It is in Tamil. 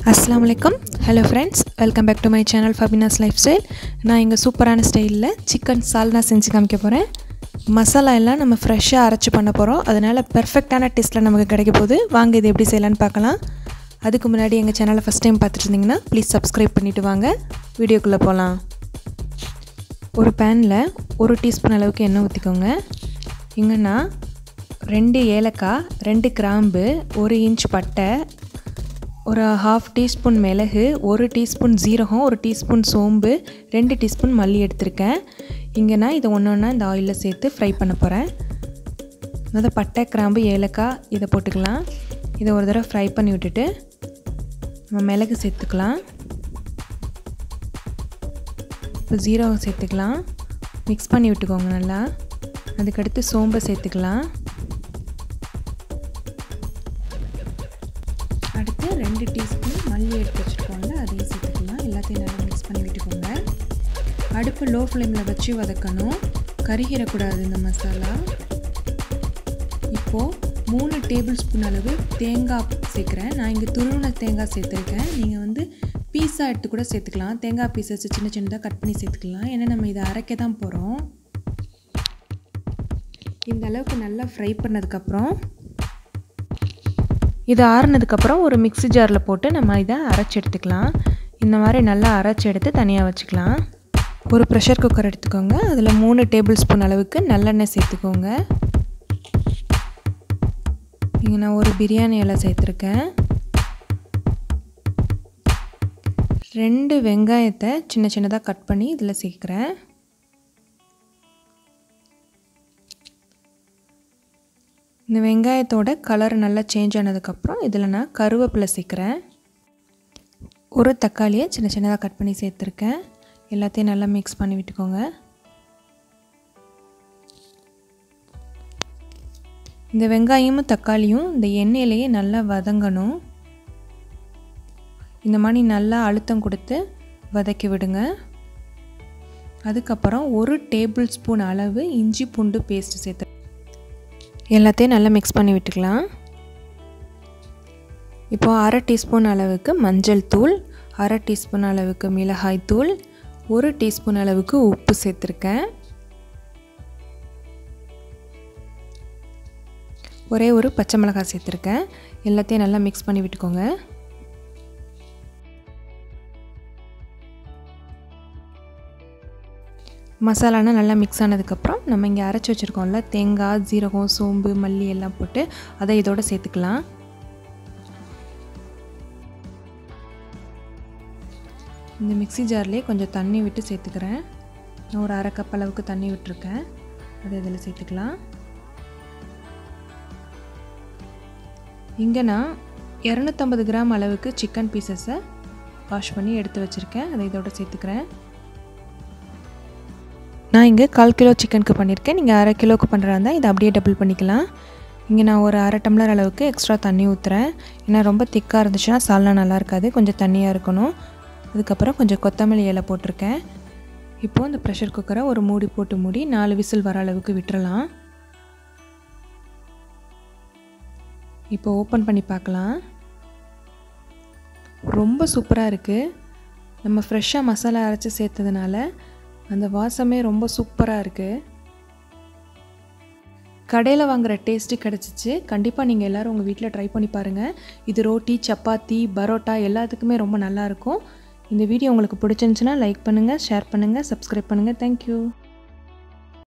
அஸ்லாம் வலைக்கம் hello friends welcome back to my channel Fabinas lifestyle நான் இங்கே சூப்பரான ஸ்டைலில் சிக்கன் சால்னா செஞ்சு காமிக்க போகிறேன் மசாலா எல்லாம் நம்ம ஃப்ரெஷ்ஷாக அரைச்சி பண்ண போகிறோம் அதனால் பெர்ஃபெக்டான டேஸ்ட்டில் நமக்கு கிடைக்க போகுது வாங்க இது எப்படி செய்யலான்னு பார்க்கலாம் அதுக்கு முன்னாடி எங்கள் சேனலை ஃபஸ்ட் டைம் பார்த்துட்டு இருந்தீங்கன்னா ப்ளீஸ் சப்ஸ்கிரைப் பண்ணிவிட்டு வாங்க வீடியோக்குள்ளே போகலாம் ஒரு பேனில் ஒரு டீஸ்பூன் அளவுக்கு எண்ணெய் ஊற்றிக்கோங்க இங்கன்னா ரெண்டு ஏலக்காய் ரெண்டு கிராம்பு ஒரு இன்ச் பட்டை ஒரு ஹாஃப் டீஸ்பூன் மிளகு ஒரு டீஸ்பூன் ஜீரகம் ஒரு டீஸ்பூன் சோம்பு ரெண்டு டீஸ்பூன் மல்லி எடுத்திருக்கேன் இங்கே நான் இதை ஒன்று ஒன்றா இந்த ஆயிலில் சேர்த்து ஃப்ரை பண்ண போகிறேன் முதல் பட்டை கிராம்பு ஏலக்காய் இதை போட்டுக்கலாம் இதை ஒரு தடவை ஃப்ரை பண்ணி விட்டுட்டு நம்ம மிளகு சேர்த்துக்கலாம் இப்போ ஜீரகம் சேர்த்துக்கலாம் மிக்ஸ் பண்ணி விட்டுக்கோங்க நல்லா அதுக்கடுத்து சோம்பை சேர்த்துக்கலாம் அடுத்து ரெண்டு டீஸ்பூன் மல்லி எடுத்து வச்சுருக்கோம்ல அதையும் சேர்த்துக்கலாம் எல்லாத்தையும் நல்லா மிக்ஸ் பண்ணி விட்டுக்கோங்க அடுப்பு லோ ஃப்ளேமில் வச்சு வதக்கணும் கருகிடக்கூடாது இந்த மசாலா இப்போது மூணு டேபிள் ஸ்பூன் அளவு தேங்காய் சேர்க்குறேன் நான் இங்கே துருவின தேங்காய் சேர்த்துருக்கேன் நீங்கள் வந்து பீஸாக எடுத்து கூட சேர்த்துக்கலாம் தேங்காய் பீசஸ் சின்ன சின்னதாக கட் பண்ணி சேர்த்துக்கலாம் ஏன்னா நம்ம இதை அரைக்க தான் போகிறோம் இந்த அளவுக்கு நல்லா ஃப்ரை பண்ணதுக்கப்புறம் இது ஆறுனதுக்கப்புறம் ஒரு மிக்ஸி ஜாரில் போட்டு நம்ம இதை அரைச்சி எடுத்துக்கலாம் இந்த மாதிரி நல்லா அரைச்சி எடுத்து தனியாக வச்சுக்கலாம் ஒரு ப்ரெஷர் குக்கர் எடுத்துக்கோங்க அதில் மூணு டேபிள் ஸ்பூன் அளவுக்கு நல்லெண்ணெய் சேர்த்துக்கோங்க இங்கே நான் ஒரு பிரியாணி இலை சேர்த்துருக்கேன் ரெண்டு வெங்காயத்தை சின்ன சின்னதாக கட் பண்ணி இதில் சேர்க்குறேன் இந்த வெங்காயத்தோட கலர் நல்லா சேஞ்ச் ஆனதுக்கப்புறம் இதில் நான் கருவேப்பிலை சேர்க்குறேன் ஒரு தக்காளியை சின்ன சின்னதாக கட் பண்ணி சேர்த்துருக்கேன் எல்லாத்தையும் நல்லா மிக்ஸ் பண்ணி விட்டுக்கோங்க இந்த வெங்காயமும் தக்காளியும் இந்த எண்ணெயிலேயே நல்லா வதங்கணும் இந்த மாதிரி நல்லா அழுத்தம் கொடுத்து வதக்கி விடுங்க அதுக்கப்புறம் ஒரு டேபிள் ஸ்பூன் அளவு இஞ்சி பூண்டு பேஸ்ட்டு சேர்த்து எல்லாத்தையும் நல்லா மிக்ஸ் பண்ணி விட்டுக்கலாம் இப்போது அரை டீஸ்பூன் அளவுக்கு மஞ்சள் தூள் அரை டீஸ்பூன் அளவுக்கு மிளகாய் தூள் ஒரு டீஸ்பூன் அளவுக்கு உப்பு சேர்த்துருக்கேன் ஒரே ஒரு பச்சை மிளகாய் சேர்த்துருக்கேன் எல்லாத்தையும் நல்லா மிக்ஸ் பண்ணி விட்டுக்கோங்க மசாலானா நல்லா மிக்ஸ் ஆனதுக்கப்புறம் நம்ம இங்கே அரைச்சி வச்சுருக்கோம்ல தேங்காய் ஜீரகம் சோம்பு மல்லி எல்லாம் போட்டு அதை இதோட சேர்த்துக்கலாம் இந்த மிக்சி ஜார்லேயே கொஞ்சம் தண்ணி விட்டு சேர்த்துக்கிறேன் நான் ஒரு அரை கப் அளவுக்கு தண்ணி விட்டுருக்கேன் அதை இதில் சேர்த்துக்கலாம் இங்கே நான் இரநூத்தம்பது கிராம் அளவுக்கு சிக்கன் பீசஸை வாஷ் பண்ணி எடுத்து வச்சுருக்கேன் அதை இதோட சேர்த்துக்கிறேன் நான் இங்கே கால் கிலோ சிக்கனுக்கு பண்ணியிருக்கேன் நீங்கள் அரை கிலோவுக்கு பண்ணுறா இருந்தால் இதை அப்படியே டபுள் பண்ணிக்கலாம் இங்கே நான் ஒரு அரை டம்ளர் அளவுக்கு எக்ஸ்ட்ரா தண்ணி ஊற்றுறேன் ஏன்னா ரொம்ப திக்காக இருந்துச்சுன்னா சால்னா நல்லா இருக்காது கொஞ்சம் தண்ணியாக இருக்கணும் அதுக்கப்புறம் கொஞ்சம் கொத்தமல்லி இலை போட்டிருக்கேன் இப்போது இந்த ப்ரெஷர் குக்கரை ஒரு மூடி போட்டு மூடி நாலு விசில் வர அளவுக்கு விட்டுறலாம் இப்போ ஓப்பன் பண்ணி பார்க்கலாம் ரொம்ப சூப்பராக இருக்குது நம்ம ஃப்ரெஷ்ஷாக மசாலா அரைச்சி சேர்த்ததுனால அந்த வாசமே ரொம்ப சூப்பராக இருக்குது கடையில் வாங்குகிற டேஸ்ட்டு கிடச்சிச்சு கண்டிப்பாக நீங்கள் எல்லோரும் உங்கள் வீட்டில் ட்ரை பண்ணி பாருங்கள் இது ரோட்டி சப்பாத்தி பரோட்டா எல்லாத்துக்குமே ரொம்ப நல்லாயிருக்கும் இந்த வீடியோ உங்களுக்கு பிடிச்சிருந்துச்சுன்னா லைக் பண்ணுங்கள் ஷேர் பண்ணுங்கள் சப்ஸ்கிரைப் பண்ணுங்கள் தேங்க்யூ